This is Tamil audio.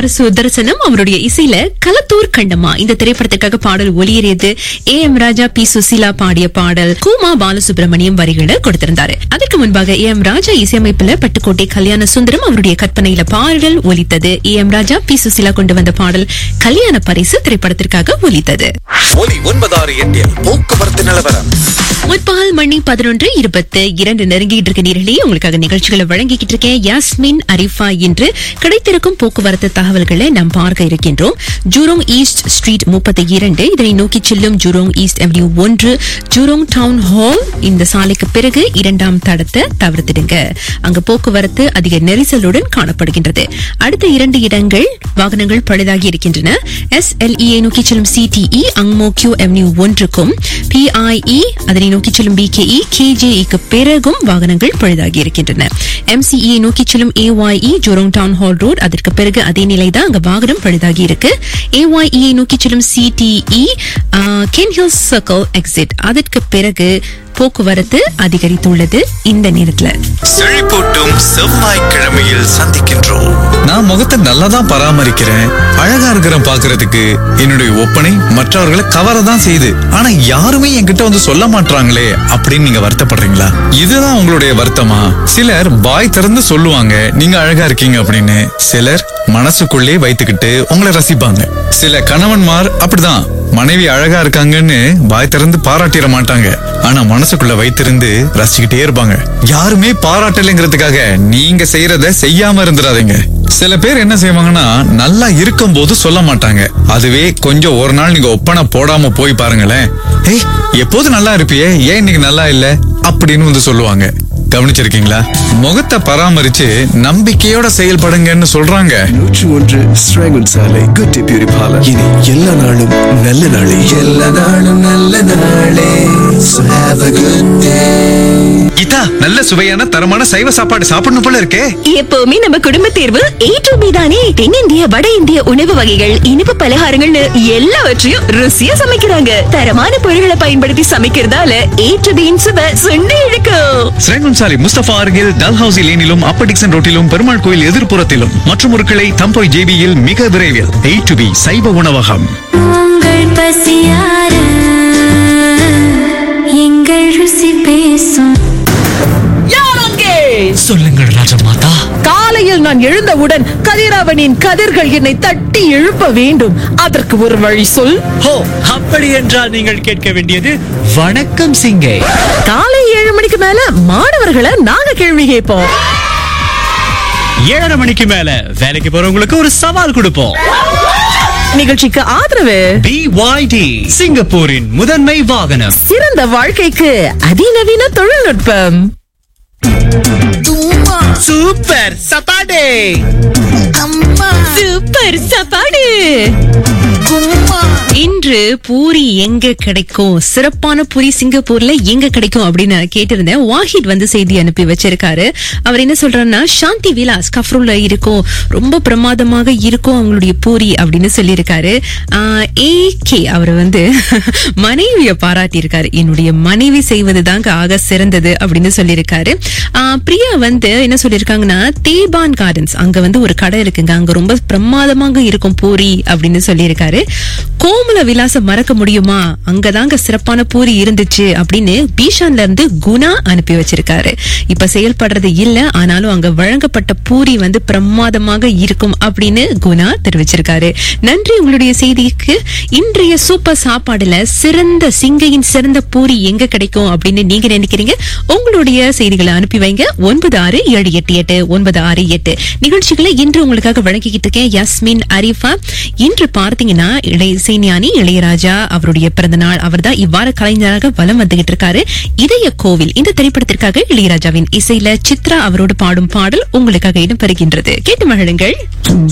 ஆர் சுதர்சனம் அவருடைய இசையில கலத்தூர் கண்டம்மா இந்த திரைப்படத்திற்காக பாடல் ஒளியேறியது A M Raja P Susheela பாடிய பாடல் கூமா பாலசுப்ரமணியம் வரிகளை கொடுத்திருந்தாரு அதற்கு முன்பாக ஏ எம் ராஜா இசையமைப்புல பட்டுக்கோட்டை கல்யாண சுந்தரம் அவருடைய கற்பனையில பாடல் ஒலித்தது A M Raja P Susheela கொண்டு வந்த பாடல் கல்யாண பரிசு திரைப்படத்திற்காக ஒலித்தது ஒலி ஒன்பதாறு எட்டில் போக்குவரத்து நிலவரம் முற்பால் மணி பதினொன்று இருபத்து இரண்டு நெருங்கிட்டு இருக்க நேரிலேயே உங்களுக்காக நிகழ்ச்சிகளை வழங்கிக்கிட்டு இருக்கேன் யாஸ்மின் அரிஃபா என்று கிடைத்திருக்கும் போக்குவரத்து தகவல்களை நாம் பார்க்க இருக்கின்றோம் ஜூரோங் ஈஸ்ட் ஸ்ட்ரீட் முப்பத்தி இரண்டு இதனை நோக்கி செல்லும் ஜூரோங் ஈஸ்ட் அவென்யூ ஒன்று ஜூரோங் டவுன் ஹால் இந்த சாலைக்கு பிறகு இரண்டாம் தடத்தை தவிர்த்திடுங்க அங்கு போக்குவரத்து அதிக நெரிசலுடன் காணப்படுகின்றது அடுத்த இரண்டு இடங்கள் வாகனங்கள் பழுதாகி இருக்கின்றன எஸ்எல்இயை நோக்கி செல்லும் சிடிஇ அங்மோ கியூ அவென்யூ ஒன்றுக்கும் பிஐஇ அதனை நோக்கி செல்லும் பிகேஇ கேஜேஇக்கு பிறகும் வாகனங்கள் பழுதாகி இருக்கின்றன எம்சிஇ நோக்கி செல்லும் A Y E Jurong town hall road அதற்கு பிறகு அதே நிலைதான் அங்க வாகனம் பழுதாகி இருக்கு ஏஒய்இ நோக்கி செல்லும் C T E Cairnhill circle exit அதற்கு பிறகு போக்குவரத்து அதிகரித்துள்ளது இந்த நேரத்துல செழிப்பூட்டும் செவ்வாய்க்கிழமையில் சந்திக்கின்றோம் நான் முகத்தை நல்லா தான் பராமரிக்கிறேன் அழகா இருக்கிறேன் பாக்குறதுக்கு என்னுடைய ஒப்பனை மற்றவர்களை கவர தான் செய்யுது ஆனா யாருமே என்கிட்ட வந்து சொல்ல மாட்டாங்களே அப்படின்னு நீங்க வருத்தப்படுறீங்களா இதுதான் உங்களுடைய வருத்தமா சிலர் வாய் திறந்து சொல்லுவாங்க நீங்க அழகா இருக்கீங்க அப்படின்னு சிலர் மனசுக்குள்ளே வைத்துக்கிட்டு உங்களை ரசிப்பாங்க சில கணவன்மார் அப்படிதான் மனைவி அழகா இருக்காங்கன்னு வாய் திறந்து பாராட்டிட மாட்டாங்க ஆனா மனசுக்குள்ள வைத்திருந்து ரசிச்சுக்கிட்டே இருப்பாங்க யாருமே பாராட்டலைங்கிறதுக்காக நீங்க செய்யறத செய்யாம இருந்துடாதீங்க சில பேர் என்ன செய்வாங்கன்னா நல்லா இருக்கும் போது சொல்ல மாட்டாங்க அதுவே கொஞ்சம் ஒரு நாள் நீங்க ஒப்பனை போடாம போய் பாருங்களேன் ஏய் எப்போது நல்லா இருப்பியே ஏன் இன்னைக்கு நல்லா இல்ல அப்படின்னு வந்து சொல்லுவாங்க கவனிச்சிருக்கீங்களா முகத்தை பராமரிச்சு நம்பிக்கையோட செயல்படுங்கன்னு சொல்றாங்க நூற்று ஒன்று ஸ்ராங்கன் சாலை குட்டி பியூரி பார்லர் இனி எல்லா நாளும் நல்ல நாளே எல்லா நாளும் நல்ல நாளே So have a good day. Geetha நல்ல சுவையான தரமான சைவ சாப்பாடு சாப்பிடணும் போல இருக்கே எப்பவுமே நம்ம குடும்ப தேர்வு ஏ டு பி தானே தென்னிந்திய வட இந்திய உணவு வகைகள் இனிப்பு பலகாரங்கள்னு எல்லாவற்றையும் ருசியா சமைக்கிறாங்க தரமான பொருட்களை பயன்படுத்தி சமைக்கிறதால ஏ டு பியின் சுவை சுண்டி இழுக்கும் ஸ்ரேங்குன்சாலி முஸ்தபா அருகில் டல்ஹவுசி லேனிலும் அப்பர் டிக்சன் ரோட்டிலும் பெருமாள் கோயில் எதிர்ப்புறத்திலும் மற்றும் ஒரு கிளை தம்போய் ஜேபியில் மிக விரைவில் A to பி சைவ உணவகம் உங்கள் பசியார எங்கள் ருசி பேசும் சொல்லுங்கள் ராஜமாதா காலையில் நான் எழுந்தவுடன் கதிரவனின் கதிர்கள் என்னை தட்டி எழுப்ப வேண்டும் அதற்கு ஒரு வழி சொல் ஹோ அப்படி என்றால் நீங்கள் கேட்க வேண்டியது வணக்கம் சிங்கே காலை ஏழு மணிக்கு மேல மாணவர்களை நாங்க கேள்வி கேட்போம் ஏழரை மணிக்கு மேல வேலைக்கு போறவங்களுக்கு ஒரு சவால் கொடுப்போம் நிகழ்ச்சிக்கு ஆதரவு பிஒய்டி சிங்கப்பூரின் முதன்மை வாகனம் சிறந்த வாழ்க்கைக்கு அதிநவீன தொழில்நுட்பம் சூப்பர் சப்பாடே சூப்பர் சாப்பாடு இன்று பூரி எங்க கிடைக்கும் சிறப்பான பூரி சிங்கப்பூர்ல எங்க கிடைக்கும் அப்படின்னு நான் கேட்டிருந்தேன் வாஹித் வந்து செய்தி அனுப்பி வச்சிருக்காரு அவர் என்ன சொல்றாருன்னா சாந்தி விலாஸ் கஃப்ரூல இருக்கும் ரொம்ப பிரமாதமாக இருக்கும் அவங்களுடைய பூரி அப்படின்னு சொல்லியிருக்காரு ஏ கே அவர் வந்து மனைவிய பாராட்டியிருக்காரு என்னுடைய மனைவி செய்வது தாங்க ஆக சிறந்தது அப்படின்னு சொல்லியிருக்காரு ஆஹ் பிரியா வந்து என்ன சொல்லியிருக்காங்கன்னா தேபான் கார்டன்ஸ் அங்க வந்து ஒரு கடை இருக்குங்க அங்க ரொம்ப பிரமாதமாக இருக்கும் பூரி அப்படின்னு சொல்லியிருக்காரு கோமல விலாசம் மறக்க முடியுமா அங்கதாங்க சிறப்பான பூரி இருந்துச்சு அப்படின்னு பீஷான்ல இருந்து குணா அனுப்பி வச்சிருக்காரு இப்ப செயல்படுறது இல்ல ஆனாலும் அங்க வழங்கப்பட்ட பூரி வந்து பிரமாதமாக இருக்கும் அப்படின்னு குணா தெரிவிச்சிருக்காரு நன்றி உங்களுடைய செய்திக்கு இன்றைய சூப்பர் சாப்பாடுல சிறந்த சிங்கையின் சிறந்த பூரி எங்க கிடைக்கும் அப்படின்னு நீங்க நினைக்கிறீங்க உங்களுடைய செய்திகளை அனுப்பி வைங்க ஒன்பது ஆறு ஏழு எட்டு எட்டு ஒன்பது ஆறு எட்டு நிகழ்ச்சிகளை இன்று உங்களுக்காக வழங்கிக்கிட்டு இருக்கேன் யஸ்மின் அரிஃபா இன்று பார்த்தீங்கன்னா இளைய இசைஞானி இளையராஜா அவருடைய பிறந்த நாள் அவர்தான் இவ்வாறு கலைஞராக வலம் வந்துகிட்டு இருக்காரு இதய கோவில் இந்த திரைப்படத்திற்காக இளையராஜாவின் இசையில சித்ரா அவரோடு பாடும் பாடல் உங்களுக்காக இடம்பெறுகின்றது கேட்டு மகிழுங்கள்